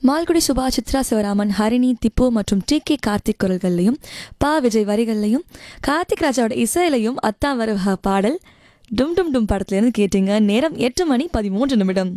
மால்குடி சுபா சித்ரா சிவராமன் ஹரிணி திப்பு மற்றும் D K Karthik குரல்கள்லையும் பா விஜய் வரிகள்லையும் கார்த்திக் ராஜாவோட இசையிலையும் அத்தா வருவ பாடல் டும் டும் டும் படத்துலேருந்து கேட்டீங்க நேரம் எட்டு மணி பதிமூன்று நிமிடம்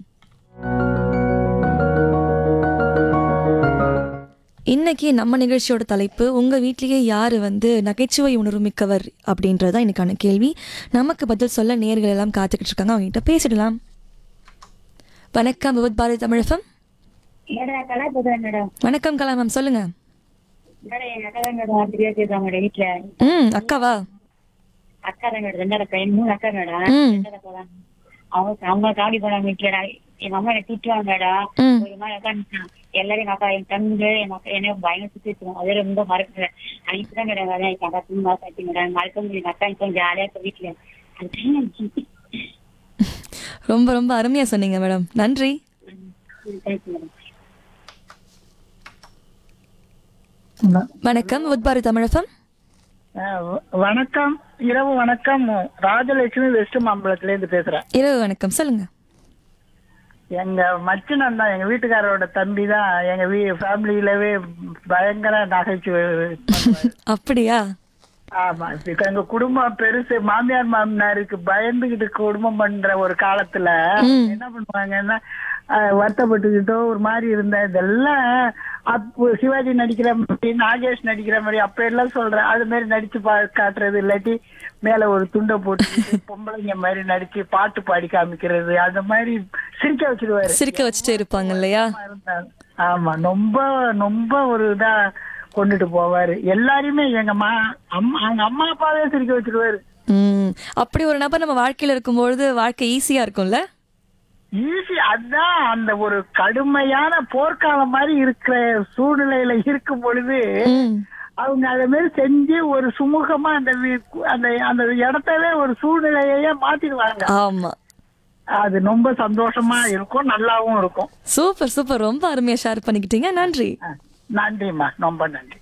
இன்னைக்கு நம்ம நிகழ்ச்சியோட தலைப்பு உங்கள் வீட்லேயே யார் வந்து நகைச்சுவை உணர்வு மிக்கவர் அப்படின்றது தான் இன்னைக்கான கேள்வி நமக்கு பதில் சொல்ல நேர்கள் எல்லாம் காத்துக்கிட்டு இருக்காங்க அவங்ககிட்ட பேசிடலாம் வணக்கம் விபத் பாரதி தமிழகம் மேடம் கலா பேசுறேன் மேடம் வணக்கம் கலா மேம் சொல்லுங்க மேடம் எங்க அக்கா தான் மேடம் அப்படி பேசிருக்காங்க மேடம் வீட்டுல ம் அக்காவா அக்கா தான் மேடம் ரெண்டாவது அக்கா மூணு அக்கா மேடம் ம். ரெண்டாவது அக்கா தான் அவங்க அவங்க காவடி போனாங்க வீட்டுல எங்க அம்மா என்ன திட்டுவாங்க மேடம் ம் ஒரு மாதிரி உட்காந்துட்டான் எல்லாரும் எங்க அக்கா என் தம்பி என் அக்கா என்ன பயங்கர சுத்தி வச்சிருவோம் அதே ரொம்ப மறக்கிறேன் அன்னைக்கு தான் மேடம் அதான் எங்க அக்கா தூங்க மாசாச்சு மேடம் மறக்க முடியும் எங்க அக்கா இப்போ ஜாலியா இருக்க வீட்டுல அது ரொம்ப ரொம்ப அருமையாக சொன்னீங்க மேடம் நன்றி தேங்க்யூ மேடம் வணக்கம் விபத் பாரதி தமிழகம் அஹ் வ- வணக்கம் இரவு வணக்கம் ராஜலட்சுமி வெஸ்ட் மாம்பலத்துல இருந்து பேசுறேன் இரவு வணக்கம் சொல்லுங்க எங்க மச்சினன் தான் எங்க வீட்டுக்காரரோட தம்பி தான் எங்க வீ ஃபேமிலியிலவே பயங்கர நகைச்சுவை பண்ணுவாரு. அப்படியா ஆமா இப்ப எங்க குடும்பம் பெருசு மாமியார் மாமனாருக்கு பயந்துகிட்டு குடும்பம் பண்ற ஒரு காலத்துல ம். என்ன பண்ணுவாங்கன்னா அஹ், வருத்தப்பட்டுக்கிட்டோ ஒரு மாதிரி இருந்த இதெல்லாம் அப்போ சிவாஜி நடிக்கிற மாதிரி நாகேஷ் நடிக்கிற மாதிரி அப்ப எல்லாம் சொல்றேன் அது மாதிரி நடிச்சு பா காட்டுறது இல்லாட்டி மேல ஒரு துண்டை போட்டு பொம்பளைங்க மாதிரி நடிச்சு பாட்டு பாடி காமிக்கிறது அந்த மாதிரி சிரிக்க வச்சிருவாரு சிரிக்க வச்சுட்டே இருப்பாங்க இல்லையா இருந்தாரு. ஆமா ரொம்ப ரொம்ப ஒரு இதா கொண்டுட்டு போவாரு எல்லாரையுமே எங்க மா அம்மா அவங்க அம்மா அப்பாவே சிரிக்க வச்சிருவாரு ம் அப்படி ஒரு நபர் நம்ம வாழ்க்கையில் இருக்கும்பொழுது வாழ்க்கை ஈஸியாக இருக்கும்ல ஈஸி அதான் அந்த ஒரு கடுமையான போர்க்காலம் மாதிரி இருக்கிற சூழ்நிலையில இருக்கும் பொழுது ம் அவங்க அதை மாதிரி செஞ்சு ஒரு சுமூகமா அந்த வீ- அந்த அந்த இடத்தவே ஒரு சூழ்நிலையே மாத்திடுவாங்க ஆமா அது ரொம்ப சந்தோஷமா இருக்கும் நல்லாவும் இருக்கும் சூப்பர் சூப்பர் ரொம்ப அருமையா ஷேர் பண்ணிக்கிட்டீங்க நன்றி அஹ், நன்றிம்மா ரொம்ப நன்றி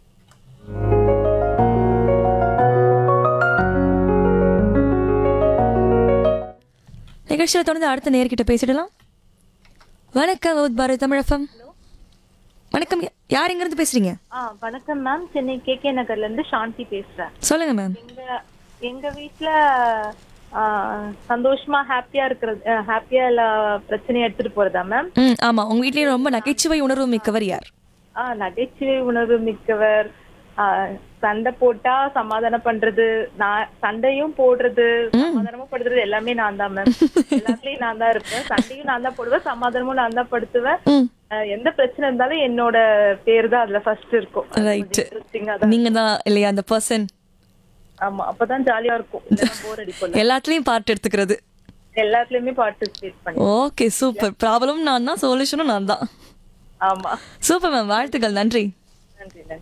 நிகழ்ச்சியில் தொடர்ந்து அடுத்த நேர்கிட்ட பேசிடலாம் வணக்கம் விபத் பாரதி தமிழகம் வணக்கம் யார் எங்கிருந்து பேசுறீங்க ஆ வணக்கம் மேம் சென்னை கே கே நகர்ல இருந்து சாந்தி பேசுறேன் சொல்லுங்க மேம் எங்க எங்க வீட்ல ஆ, சந்தோஷமா ஹாப்பியா இருக்கிறது ஹாப்பியா இல்ல பிரச்சனையை எடுத்துட்டு போறதா மேம் ம் ஆமா உங்க வீட்லயே ரொம்ப நகைச்சுவை உணர்வு மிக்கவர் யார் ஆ நகைச்சுவை உணர்வு மிக்கவர் ஆ, சண்டை போட்டா சமாதானம் பண்றது நான் சண்டையும் போடுறது சமாதானமும் படுத்துறது எல்லாமே நான் தான் மேம் எல்லாத்துலயும் நான் தான் இருப்பேன் சண்டையும் நான் தான் போடுவேன் சமாதானமும் நான் தான் படுத்துவேன் ம் ஆ, எந்த பிரச்சனை இருந்தாலும் என்னோட பேர் தான் அதுல ஃபர்ஸ்ட் இருக்கும் ரைட் இன்ட்ரெஸ்டிங்கா தான் நீங்க தான் இல்லையா அந்த பர்சன் ஆமா அப்பதான் ஜாலியா இருக்கும் போர் அடிக்கும் எல்லாத்துலயும் பார்ட் எடுத்துக்கிறது எல்லாத்துலயுமே பார்ட்டிசிபேட் பண்ணி ஓகே சூப்பர் ப்ராப்ளம் நான் தான் சொல்யூஷனும் நான் தான் ஆமா சூப்பர் மேம் வாழ்த்துக்கள் நன்றி நன்றி நன்றி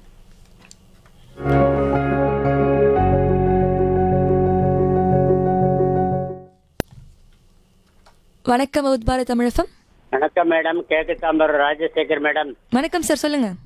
வணக்கம் விபத் பாரதி தமிழகம் வணக்கம் மேடம் கேக்கு தாம்பரம் ராஜசேகர் மேடம் வணக்கம் சார் சொல்லுங்க